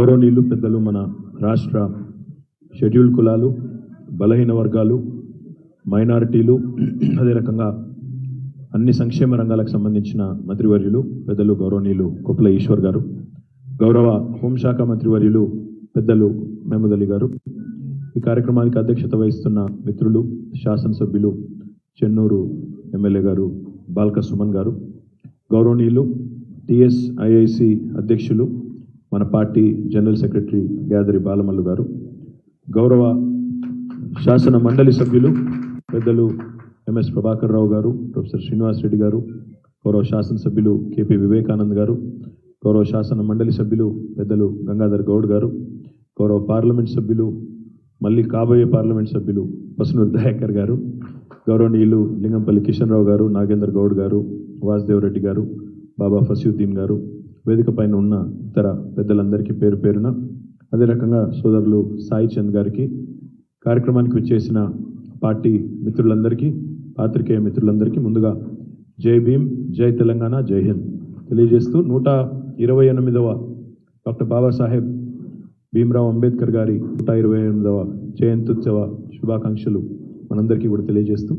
గౌరవనీయులు పెద్దలు మన రాష్ట్ర షెడ్యూల్ కులాలు బలహీన వర్గాలు మైనారిటీలు అదే రకంగా అన్ని సంక్షేమ రంగాలకు సంబంధించిన మంత్రివర్యులు పెద్దలు గౌరవనీయులు కొప్పుల ఈశ్వర్ గారు గౌరవ హోంశాఖ మంత్రివర్యులు పెద్దలు మహమూద్ అలీ గారు ఈ కార్యక్రమానికి అధ్యక్షత వహిస్తున్న మిత్రులు శాసనసభ్యులు చెన్నూరు ఎమ్మెల్యే గారు బాల్క సుమన్ గారు గౌరవనీయులు టిఎస్ ఐఐసి అధ్యక్షులు మన party general secretary Gyadari Balamallu garu గౌరవ శాసన మండలి సభ్యులు పెద్దలు ఎంఎస్ ప్రభాకర్ రావు గారు ప్రొఫెసర్ శ్రీనివాస్ రెడ్డి గారు గౌరవ శాసనసభ్యులు కేపీ వివేకానంద్ గారు గౌరవ శాసన మండలి సభ్యులు పెద్దలు గంగాధర్ గౌడ్ గారు గౌరవ పార్లమెంట్ సభ్యులు మళ్ళీ కాబోయే పార్లమెంట్ సభ్యులు పసునూరు దయాకర్ గారు గౌరవనీయులు లింగంపల్లి కిషన్ రావు గారు నాగేందర్ గౌడ్ గారు వాసుదేవ్ రెడ్డి గారు బాబా ఫసీయుద్దీన్ గారు వేదిక పైన ఉన్న ఇతర పెద్దలందరికీ పేరు పేరున అదే రకంగా సోదరులు సాయి చంద్ గారికి కార్యక్రమానికి వచ్చేసిన పార్టీ మిత్రులందరికీ పాత్రికేయ మిత్రులందరికీ ముందుగా జై భీమ్ జై తెలంగాణ జై హింద్ తెలియజేస్తూ నూట ఇరవై ఎనిమిదవ డాక్టర్ బాబాసాహెబ్ భీమ్రావ్ అంబేద్కర్ గారి నూట ఇరవై ఎనిమిదవ జయంత్యుత్సవ శుభాకాంక్షలు మనందరికీ కూడా తెలియజేస్తూ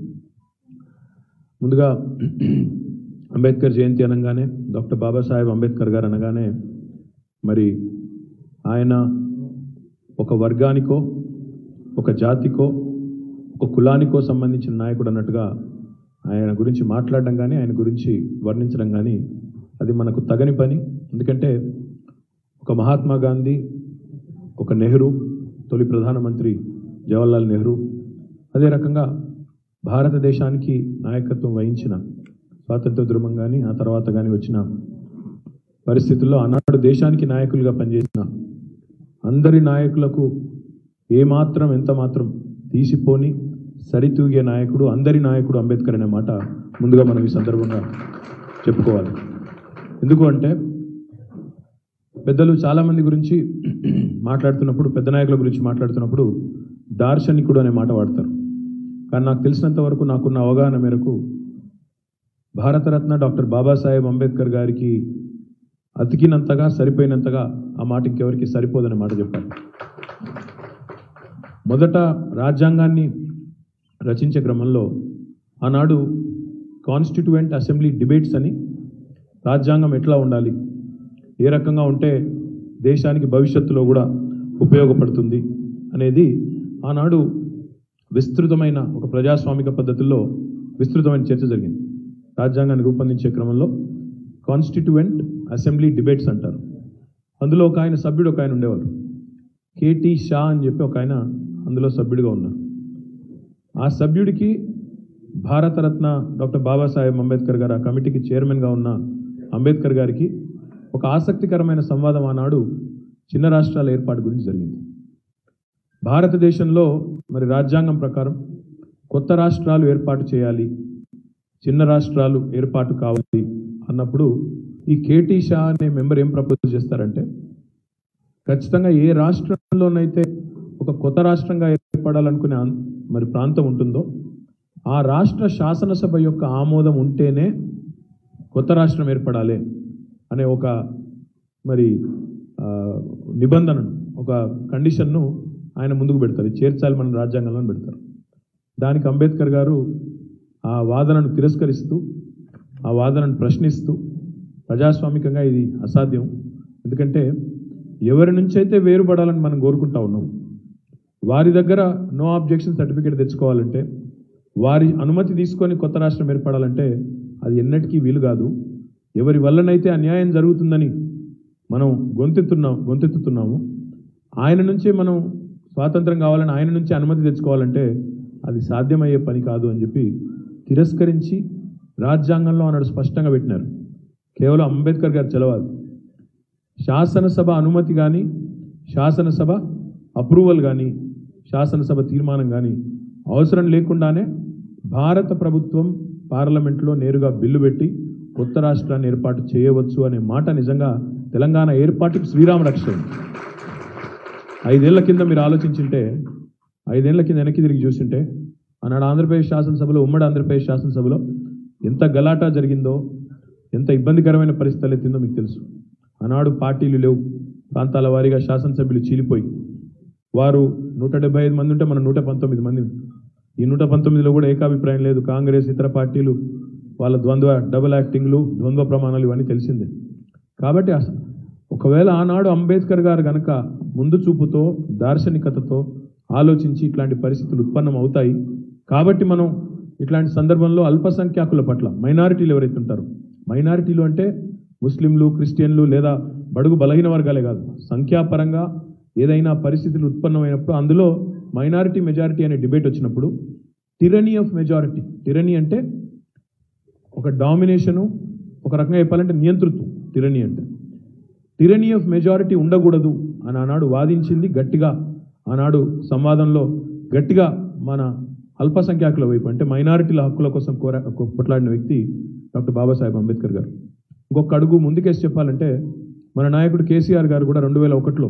ముందుగా అంబేద్కర్ జయంతి అనగానే డాక్టర్ బాబాసాహెబ్ అంబేద్కర్ గారు అనగానే మరి ఆయన ఒక వర్గానికో ఒక జాతికో ఒక కులానికో సంబంధించిన నాయకుడు అన్నట్టుగా ఆయన గురించి మాట్లాడడం కానీ ఆయన గురించి వర్ణించడం కానీ అది మనకు తగని పని ఎందుకంటే ఒక మహాత్మా గాంధీ ఒక నెహ్రూ తొలి ప్రధానమంత్రి జవహర్లాల్ నెహ్రూ అదే రకంగా భారతదేశానికి నాయకత్వం వహించిన స్వాతంత్ర ధ్రువం కానీ ఆ తర్వాత కానీ వచ్చిన పరిస్థితుల్లో ఆనాడు దేశానికి నాయకులుగా పనిచేసిన అందరి నాయకులకు ఏమాత్రం ఎంత మాత్రం తీసిపోని సరితూగే నాయకుడు అందరి నాయకుడు అంబేద్కర్ అనే మాట ముందుగా మనం ఈ సందర్భంగా చెప్పుకోవాలి ఎందుకు అంటే పెద్దలు చాలామంది గురించి మాట్లాడుతున్నప్పుడు పెద్ద నాయకుల గురించి మాట్లాడుతున్నప్పుడు దార్శనికుడు అనే మాట వాడతారు కానీ నాకు తెలిసినంత వరకు నాకున్న అవగాహన మేరకు భారతరత్న డాక్టర్ బాబాసాహెబ్ అంబేద్కర్ గారికి అతికినంతగా సరిపోయినంతగా ఆ మాట ఇంకెవరికి సరిపోదనే మాట చెప్పారు మొదట రాజ్యాంగాన్ని రచించే క్రమంలో ఆనాడు కాన్స్టిట్యూయెంట్ అసెంబ్లీ డిబేట్స్ అని రాజ్యాంగం ఎట్లా ఉండాలి ఏ రకంగా ఉంటే దేశానికి భవిష్యత్తులో కూడా ఉపయోగపడుతుంది అనేది ఆనాడు విస్తృతమైన ఒక ప్రజాస్వామిక పద్ధతుల్లో విస్తృతమైన చర్చ జరిగింది రాజ్యాంగాన్ని రూపొందించే క్రమంలో కాన్స్టిట్యూయెంట్ అసెంబ్లీ డిబేట్స్ అంటారు అందులో ఒక ఆయన సభ్యుడు ఒక ఆయన ఉండేవారు కేటీ షా అని చెప్పి ఒక ఆయన అందులో సభ్యుడిగా ఉన్నారు ఆ సభ్యుడికి భారతరత్న డాక్టర్ బాబాసాహెబ్ అంబేద్కర్ గారు ఆ కమిటీకి చైర్మన్గా ఉన్న అంబేద్కర్ గారికి ఒక ఆసక్తికరమైన సంవాదం ఆనాడు చిన్న రాష్ట్రాల ఏర్పాటు గురించి జరిగింది భారతదేశంలో మరి రాజ్యాంగం ప్రకారం కొత్త రాష్ట్రాలు ఏర్పాటు చేయాలి చిన్న రాష్ట్రాలు ఏర్పాటు కావాలి అన్నప్పుడు ఈ కేటీ షా అనే మెంబర్ ఏం ప్రపోజ్ చేస్తారంటే ఖచ్చితంగా ఏ రాష్ట్రంలోనైతే ఒక కొత్త రాష్ట్రంగా ఏర్పడాలనుకునే ఆన్- మరి ప్రాంతం ఉంటుందో ఆ రాష్ట్ర శాసనసభ యొక్క ఆమోదం ఉంటేనే కొత్త రాష్ట్రం ఏర్పడాలి అనే ఒక మరి ఆ, నిబంధనను ఒక కండిషన్ను ఆయన ముందుకు పెడతారు ఇది చేర్చాలి మన రాజ్యాంగంలో అని పెడతారు దానికి అంబేద్కర్ గారు ఆ వాదనను తిరస్కరిస్తూ ఆ వాదనను ప్రశ్నిస్తూ ప్రజాస్వామికంగా ఇది అసాధ్యం ఎందుకంటే ఎవరి నుంచి అయితే వేరుపడాలని మనం కోరుకుంటా ఉన్నాం వారి దగ్గర నో ఆబ్జెక్షన్ సర్టిఫికేట్ తెచ్చుకోవాలంటే వారి అనుమతి తీసుకొని కొత్త రాష్ట్రం ఏర్పడాలంటే అది ఎన్నటికీ వీలు కాదు ఎవరి వల్లనైతే అన్యాయం జరుగుతుందని మనం గొంతెత్తున్నాం గొంతెత్తుతున్నాము ఆయన నుంచే మనం స్వాతంత్రం కావాలని ఆయన నుంచి అనుమతి తెచ్చుకోవాలంటే అది సాధ్యమయ్యే పని కాదు అని చెప్పి తిరస్కరించి రాజ్యాంగంలో అన్నాడు స్పష్టంగా పెట్టినారు కేవలం అంబేద్కర్ గారు చెలవాలి శాసనసభ అనుమతి కానీ శాసనసభ అప్రూవల్ కానీ శాసనసభ తీర్మానం కానీ అవసరం లేకుండానే భారత ప్రభుత్వం పార్లమెంట్లో నేరుగా బిల్లు పెట్టి కొత్త రాష్ట్రాన్ని ఏర్పాటు చేయవచ్చు అనే మాట నిజంగా తెలంగాణ ఏర్పాటుకి శ్రీరామ రక్ష అయింది. ఐదేళ్ల కింద మీరు ఆలోచించుంటే ఐదేళ్ల కింద వెనక్కి తిరిగి చూస్తుంటే ఆనాడు ఆంధ్రప్రదేశ్ శాసనసభలో ఉమ్మడి ఆంధ్రప్రదేశ్ శాసనసభలో ఎంత గలాటా జరిగిందో ఎంత ఇబ్బందికరమైన పరిస్థితులు ఎత్తిందో మీకు తెలుసు ఆనాడు పార్టీలు లేవు ప్రాంతాల వారీగా శాసనసభ్యులు చీలిపోయి వారు నూట డెబ్బై ఐదు మంది ఉంటే మనం నూట పంతొమ్మిది మంది ఈ నూట పంతొమ్మిదిలో కూడా ఏకాభిప్రాయం లేదు కాంగ్రెస్ ఇతర పార్టీలు వాళ్ళ ద్వంద్వ డబుల్ యాక్టింగ్లు ద్వంద్వ ప్రమాణాలు ఇవన్నీ తెలిసిందే కాబట్టి అస- ఒకవేళ ఆనాడు అంబేద్కర్ గారు గనక ముందు చూపుతో దార్శనికతతో ఆలోచించి ఇట్లాంటి పరిస్థితులు ఉత్పన్నం అవుతాయి కాబట్టి మనం ఇట్లాంటి సందర్భంలో అల్పసంఖ్యాకుల పట్ల మైనారిటీలు ఎవరైతే ఉంటారో మైనారిటీలు అంటే ముస్లింలు క్రిస్టియన్లు లేదా బడుగు బలహీన వర్గాలే కాదు సంఖ్యాపరంగా ఏదైనా పరిస్థితులు ఉత్పన్నమైనప్పుడు అందులో మైనారిటీ మెజారిటీ అనే డిబేట్ వచ్చినప్పుడు టిరనీ ఆఫ్ మెజారిటీ టిరనీ అంటే ఒక డామినేషను ఒక రకంగా చెప్పాలంటే నియంతృత్వం టిరనీ అంటే టిరనీ ఆఫ్ మెజారిటీ ఉండకూడదు అని ఆనాడు వాదించింది గట్టిగా ఆనాడు సంవాదంలో గట్టిగా మన అల్పసంఖ్యాకుల వైపు అంటే మైనారిటీల హక్కుల కోసం కోరా కొట్లాడిన వ్యక్తి డాక్టర్ బాబాసాహెబ్ అంబేద్కర్ గారు ఇంకొక అడుగు ముందుకేసి చెప్పాలంటే మన నాయకుడు కేసీఆర్ గారు కూడా రెండు వేల ఒకటిలో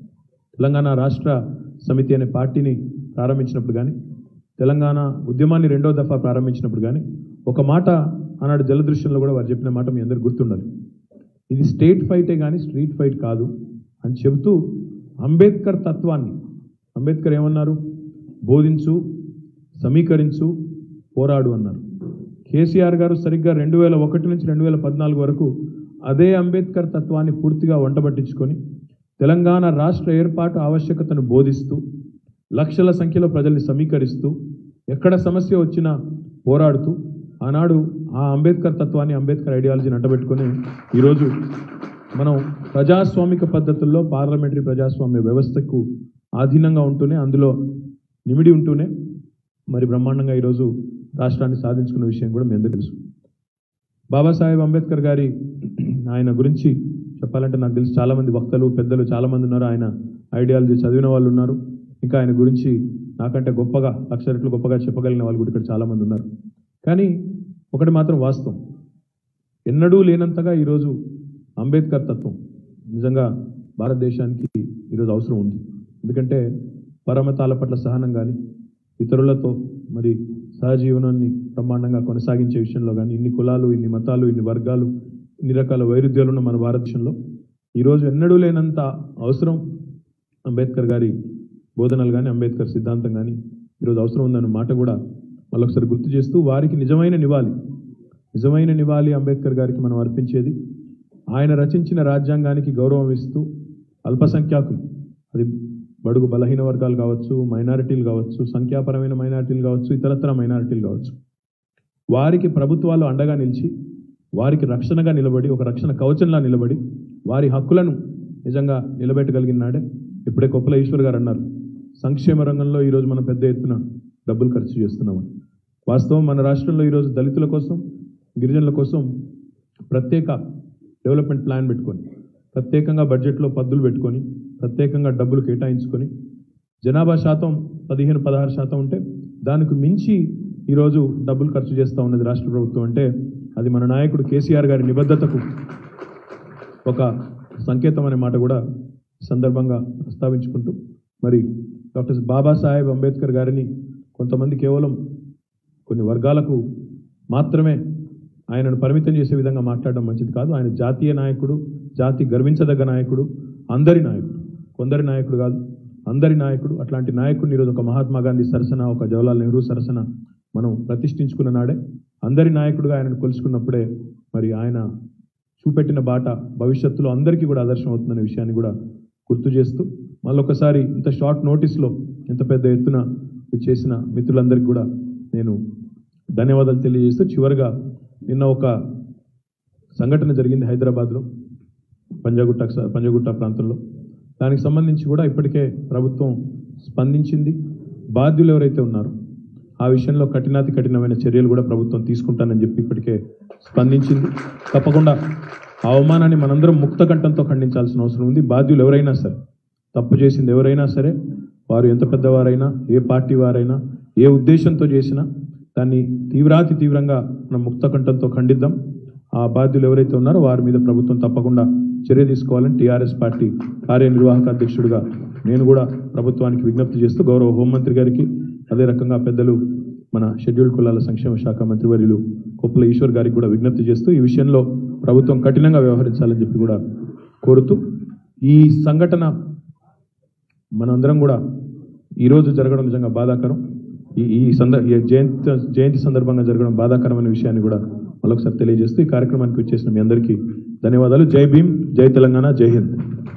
తెలంగాణ రాష్ట్ర సమితి అనే పార్టీని ప్రారంభించినప్పుడు కానీ తెలంగాణ ఉద్యమాన్ని రెండో దఫా ప్రారంభించినప్పుడు కానీ ఒక మాట ఆనాడు జలదృశ్యంలో కూడా వారు చెప్పిన మాట మీ అందరికి గుర్తుండాలి ఇది స్టేట్ ఫైటే కానీ స్ట్రీట్ ఫైట్ కాదు అని చెబుతూ అంబేద్కర్ తత్వాన్ని అంబేద్కర్ ఏమన్నారు బోధించు సమీకరించు పోరాడు అన్నారు కేసీఆర్ గారు సరిగ్గా రెండు వేల ఒకటి నుంచి రెండు వేల పద్నాలుగు వరకు అదే అంబేద్కర్ తత్వాన్ని పూర్తిగా వంటబట్టించుకొని తెలంగాణ రాష్ట్ర ఏర్పాటు ఆవశ్యకతను బోధిస్తూ లక్షల సంఖ్యలో ప్రజల్ని సమీకరిస్తూ ఎక్కడ సమస్య వచ్చినా పోరాడుతూ ఆనాడు ఆ అంబేద్కర్ తత్వాన్ని అంబేద్కర్ ఐడియాలజీని అంటబెట్టుకొని ఈరోజు మనం ప్రజాస్వామిక పద్ధతుల్లో పార్లమెంటరీ ప్రజాస్వామ్య వ్యవస్థకు ఆధీనంగా ఉంటూనే అందులో నిమిడి ఉంటూనే మరి బ్రహ్మాండంగా ఈరోజు రాష్ట్రాన్ని సాధించుకున్న విషయం కూడా మీ అందరికీ తెలుసు బాబాసాహెబ్ అంబేద్కర్ గారి ఆయన గురించి చెప్పాలంటే నాకు తెలిసి చాలామంది వక్తలు పెద్దలు చాలామంది ఉన్నారు ఆయన ఐడియాలజీ చదివిన వాళ్ళు ఉన్నారు ఇంకా ఆయన గురించి నాకంటే గొప్పగా లక్ష రెట్లు గొప్పగా చెప్పగలిగిన వాళ్ళు కూడా ఇక్కడ చాలామంది ఉన్నారు కానీ ఒకటి మాత్రం వాస్తవం ఎన్నడూ లేనంతగా ఈరోజు అంబేద్కర్ తత్వం నిజంగా భారతదేశానికి ఈరోజు అవసరం ఉంది ఎందుకంటే పరమతాల పట్ల సహనం కానీ ఇతరులతో మరి సహజీవనాన్ని బ్రహ్మాండంగా కొనసాగించే విషయంలో కానీ ఇన్ని కులాలు ఇన్ని మతాలు ఇన్ని వర్గాలు ఇన్ని రకాల వైరుధ్యాలు ఉన్న మన భారతదేశంలో ఈరోజు ఎన్నడూ లేనంత అవసరం అంబేద్కర్ గారి బోధనలు కానీ అంబేద్కర్ సిద్ధాంతం కానీ ఈరోజు అవసరం ఉందన్న మాట కూడా మళ్ళొకసారి గుర్తు చేస్తూ వారికి నిజమైన నివాళి నిజమైన నివాళి అంబేద్కర్ గారికి మనం అర్పించేది ఆయన రచించిన రాజ్యాంగానికి గౌరవం ఇస్తూ అల్పసంఖ్యాకులు అది బడుగు బలహీన వర్గాలు కావచ్చు మైనారిటీలు కావచ్చు సంఖ్యాపరమైన మైనారిటీలు కావచ్చు ఇతరత్ర మైనారిటీలు కావచ్చు వారికి ప్రభుత్వాలు అండగా నిలిచి వారికి రక్షణగా నిలబడి ఒక రక్షణ కవచంలా నిలబడి వారి హక్కులను నిజంగా నిలబెట్టగలిగిన నాడే ఇప్పుడే కొప్పుల ఈశ్వర్ గారు అన్నారు సంక్షేమ రంగంలో ఈరోజు మనం పెద్ద ఎత్తున డబ్బులు ఖర్చు చేస్తున్నామని వాస్తవం మన రాష్ట్రంలో ఈరోజు దళితుల కోసం గిరిజనుల కోసం ప్రత్యేక డెవలప్మెంట్ ప్లాన్ పెట్టుకొని ప్రత్యేకంగా బడ్జెట్లో పద్దులు పెట్టుకొని ప్రత్యేకంగా డబ్బులు కేటాయించుకొని జనాభా శాతం పదిహేను పదహారు శాతం ఉంటే దానికి మించి ఈరోజు డబ్బులు ఖర్చు చేస్తూ ఉన్నది రాష్ట్ర ప్రభుత్వం అంటే అది మన నాయకుడు కేసీఆర్ గారి నిబద్ధతకు ఒక సంకేతం అనే మాట కూడా ఈ సందర్భంగా ప్రస్తావించుకుంటూ మరి డాక్టర్ బాబాసాహెబ్ అంబేద్కర్ గారిని కొంతమంది కేవలం కొన్ని వర్గాలకు మాత్రమే ఆయనను పరిమితం చేసే విధంగా మాట్లాడడం మంచిది కాదు ఆయన జాతీయ నాయకుడు జాతి గర్వించదగ్గ నాయకుడు అందరి నాయకుడు కొందరి నాయకుడు కాదు అందరి నాయకుడు అట్లాంటి నాయకుడిని ఈరోజు ఒక మహాత్మా గాంధీ సరసన ఒక జవహర్లాల్ నెహ్రూ సరసన మనం ప్రతిష్ఠించుకున్న నాడే అందరి నాయకుడిగా ఆయనను కొలుసుకున్నప్పుడే మరి ఆయన చూపెట్టిన బాట భవిష్యత్తులో అందరికీ కూడా ఆదర్శం అవుతుందనే విషయాన్ని కూడా గుర్తు చేస్తూ మళ్ళొకసారి ఇంత షార్ట్ నోటీస్లో ఇంత పెద్ద ఎత్తున ఇది చేసిన మిత్రులందరికీ కూడా నేను ధన్యవాదాలు తెలియజేస్తూ చివరిగా నిన్న ఒక సంఘటన జరిగింది హైదరాబాద్లో పంజాగుట్ట పంజాగుట్ట ప్రాంతంలో దానికి సంబంధించి కూడా ఇప్పటికే ప్రభుత్వం స్పందించింది బాధ్యులు ఎవరైతే ఉన్నారో ఆ విషయంలో కఠినాతి కఠినమైన చర్యలు కూడా ప్రభుత్వం తీసుకుంటానని చెప్పి ఇప్పటికే స్పందించింది తప్పకుండా ఆ అవమానాన్ని మనందరం ముక్త కంఠంతో ఖండించాల్సిన అవసరం ఉంది బాధ్యులు ఎవరైనా సరే తప్పు చేసింది ఎవరైనా సరే వారు ఎంత పెద్దవారైనా ఏ పార్టీ వారైనా ఏ ఉద్దేశంతో చేసినా దాన్ని తీవ్రాతి తీవ్రంగా మనం ముక్త కంఠంతో ఖండిద్దాం ఆ బాధ్యులు ఎవరైతే ఉన్నారో వారి మీద ప్రభుత్వం తప్పకుండా చర్య తీసుకోవాలని టీఆర్ఎస్ పార్టీ కార్యనిర్వాహక అధ్యక్షుడిగా నేను కూడా ప్రభుత్వానికి విజ్ఞప్తి చేస్తూ గౌరవ హోంమంత్రి గారికి అదే రకంగా పెద్దలు మన షెడ్యూల్డ్ కులాల సంక్షేమ శాఖ మంత్రివర్యులు కొప్పుల ఈశ్వర్ గారికి కూడా విజ్ఞప్తి చేస్తూ ఈ విషయంలో ప్రభుత్వం కఠినంగా వ్యవహరించాలని చెప్పి కూడా కోరుతూ ఈ సంఘటన మనందరం కూడా ఈరోజు జరగడం నిజంగా బాధాకరం ఈ ఈ సందర్ ఈ జయంతి జయంతి సందర్భంగా జరగడం బాధాకరమైన విషయాన్ని కూడా మరొకసారి తెలియజేస్తూ ఈ కార్యక్రమానికి వచ్చేసిన మీ అందరికీ ధన్యవాదాలు జై భీమ్ జై తెలంగాణ జై హింద్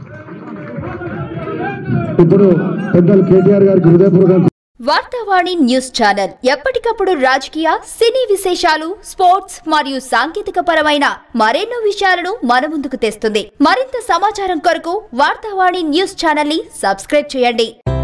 ఇప్పుడు పెద్దలు కేటీఆర్ గారికి హృదయపూర్వక వార్తావాణి న్యూస్ ఛానల్ ఎప్పటికప్పుడు రాజకీయ సినీ విశేషాలు స్పోర్ట్స్ మరియు సాంకేతిక పరమైన మరెన్నో విషయాలను మన ముందుకు తెస్తుంది మరింత సమాచారం కొరకు వార్తావాణి న్యూస్ ఛానల్ ని సబ్స్క్రైబ్ చేయండి